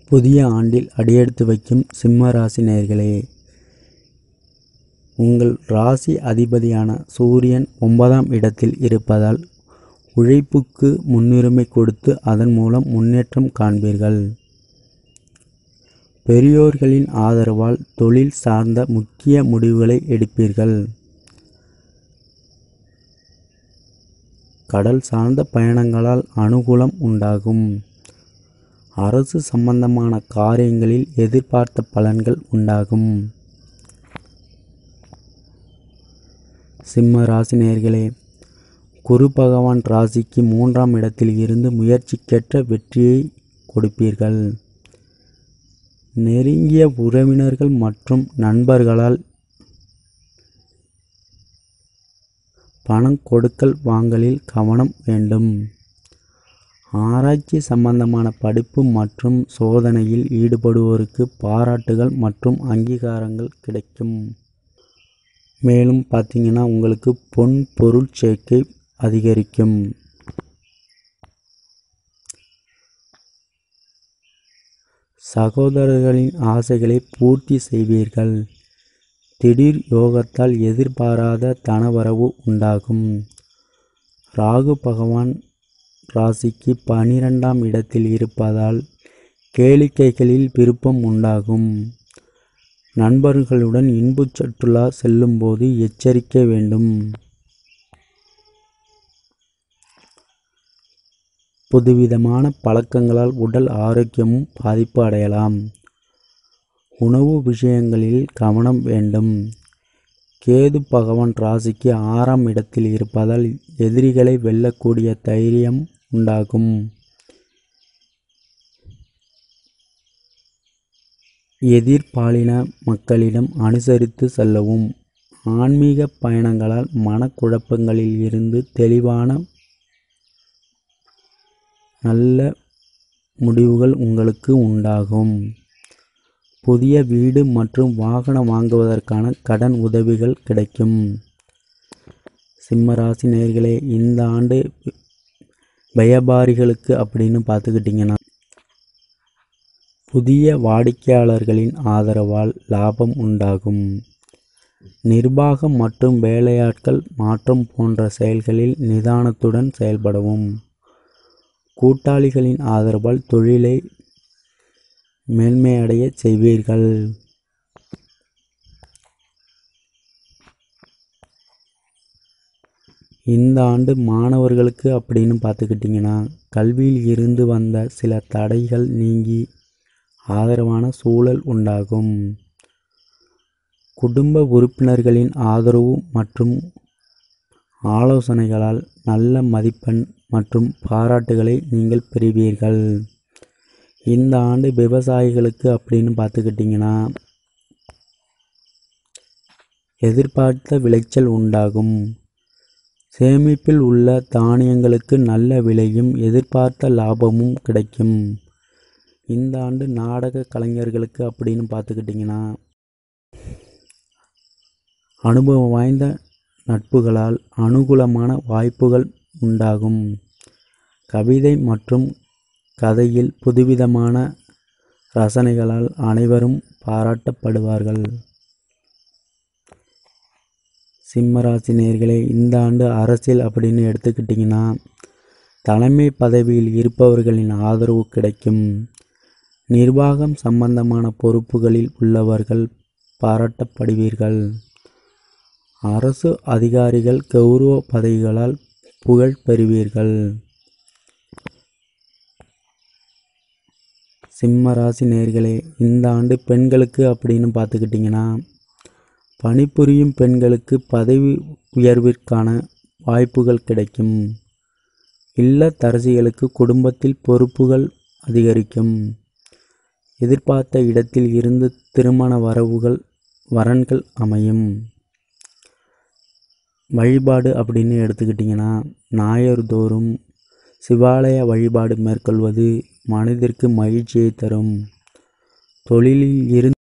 புதிய ஆண்டில் அடியெடுத்து வைக்கும் சிம்ம ராசி நேயர்களே உங்கள் ராசி அதிபதியான சூரியன் ஒன்பதாம் இடத்தில் இருப்பதால் உழைப்புக்கு முன்னுரிமை கொடுத்து அதன் மூலம் முன்னேற்றம் காண்பீர்கள் பெரியோர்களின் ஆதரவால் தொழில் சார்ந்த முக்கிய முடிவுகளை எடுப்பீர்கள் கடல் சார்ந்த பயணங்களால் அனுகூலம் உண்டாகும் அரசு சம்பந்தமான காரியங்களில் எதிர்பார்த்த பலன்கள் உண்டாகும் சிம்ம ராசி நேயர்களே குரு பகவான் ராசிக்கு மூன்றாம் இடத்தில் இருந்து முயற்சிக்கேற்ற வெற்றியை கொடுப்பீர்கள் நெருங்கிய உறவினர்கள் மற்றும் நண்பர்களால் பணம் கொடுக்கல் வாங்கலில் கவனம் வேண்டும் ஆராய்ச்சி சம்பந்தமான படிப்பு மற்றும் சோதனையில் ஈடுபடுவோருக்கு பாராட்டுகள் மற்றும் அங்கீகாரங்கள் கிடைக்கும் மேலும் பார்த்தீங்கன்னா உங்களுக்கு பொன் பொருள் சேர்க்கை அதிகரிக்கும் சகோதரர்களின் ஆசைகளை பூர்த்தி செய்வீர்கள் திடீர் யோகத்தால் எதிர்பாராத தனவரவு உண்டாகும் ராகு பகவான் ராசிக்கு பனிரெண்டாம் இடத்தில் இருப்பதால் கேளிக்கைகளில் விருப்பம் உண்டாகும் நண்பர்களுடன் இன்புச் சுற்றுலா செல்லும்போது எச்சரிக்கை வேண்டும் புதுவிதமான பழக்கங்களால் உடல் ஆரோக்கியமும் பாதிப்பு அடையலாம் உணவு விஷயங்களில் கவனம் வேண்டும் கேது பகவான் ராசிக்கு ஆறாம் இடத்தில் இருப்பதால் எதிரிகளை வெல்லக்கூடிய தைரியம் உண்டாகும் எதிர்பாலின மக்களிடம் அனுசரித்து செல்லவும் ஆன்மீக பயணங்களால் மனக்குழப்பங்களில் இருந்து தெளிவான நல்ல முடிவுகள் உங்களுக்கு உண்டாகும் புதிய வீடு மற்றும் வாகனம் வாங்குவதற்கான கடன் உதவிகள் கிடைக்கும் சிம்மராசி நேர்களே இந்த ஆண்டு வியாபாரிகளுக்கு அப்படின்னு பார்த்துக்கிட்டிங்கன்னா புதிய வாடிக்கையாளர்களின் ஆதரவால் லாபம் உண்டாகும் நிர்வாகம் மற்றும் வேலையாட்கள் மாற்றம் போன்ற செயல்களில் நிதானத்துடன் செயல்படவும் கூட்டாளிகளின் ஆதரவால் தொழிலை மேன்மையடைய செய்வீர்கள் இந்த ஆண்டு மாணவர்களுக்கு அப்படின்னு பார்த்துக்கிட்டிங்கன்னா கல்வியில் இருந்து வந்த சில தடைகள் நீங்கி ஆதரவான சூழல் உண்டாகும் குடும்ப உறுப்பினர்களின் ஆதரவு மற்றும் ஆலோசனைகளால் நல்ல மதிப்பெண் மற்றும் பாராட்டுகளை நீங்கள் பெறுவீர்கள் இந்த ஆண்டு விவசாயிகளுக்கு அப்படின்னு பார்த்துக்கிட்டிங்கன்னா எதிர்பார்த்த விளைச்சல் உண்டாகும் சேமிப்பில் உள்ள தானியங்களுக்கு நல்ல விலையும் எதிர்பார்த்த லாபமும் கிடைக்கும் இந்த ஆண்டு நாடக கலைஞர்களுக்கு அப்படின்னு பார்த்துக்கிட்டிங்கன்னா அனுபவம் வாய்ந்த நட்புகளால் அனுகூலமான வாய்ப்புகள் உண்டாகும் கவிதை மற்றும் கதையில் புதுவிதமான ரசனைகளால் அனைவரும் பாராட்டப்படுவார்கள் சிம்மராசி நேர்களே இந்த ஆண்டு அரசியல் அப்படின்னு எடுத்துக்கிட்டிங்கன்னா தலைமை பதவியில் இருப்பவர்களின் ஆதரவு கிடைக்கும் நிர்வாகம் சம்பந்தமான பொறுப்புகளில் உள்ளவர்கள் பாராட்டப்படுவீர்கள் அரசு அதிகாரிகள் கௌரவ பதவிகளால் புகழ் பெறுவீர்கள் சிம்ம ராசி நேர்களே இந்த ஆண்டு பெண்களுக்கு அப்படின்னு பார்த்துக்கிட்டிங்கன்னா பணிபுரியும் பெண்களுக்கு பதவி உயர்விற்கான வாய்ப்புகள் கிடைக்கும் இல்லத்தரசிகளுக்கு குடும்பத்தில் பொறுப்புகள் அதிகரிக்கும் எதிர்பார்த்த இடத்தில் இருந்து திருமண வரவுகள் வரன்கள் அமையும் வழிபாடு அப்படின்னு எடுத்துக்கிட்டிங்கன்னா ஞாயிறு தோறும் சிவாலய வழிபாடு மேற்கொள்வது மனதிற்கு மகிழ்ச்சியை தரும் தொழிலில் இருந்து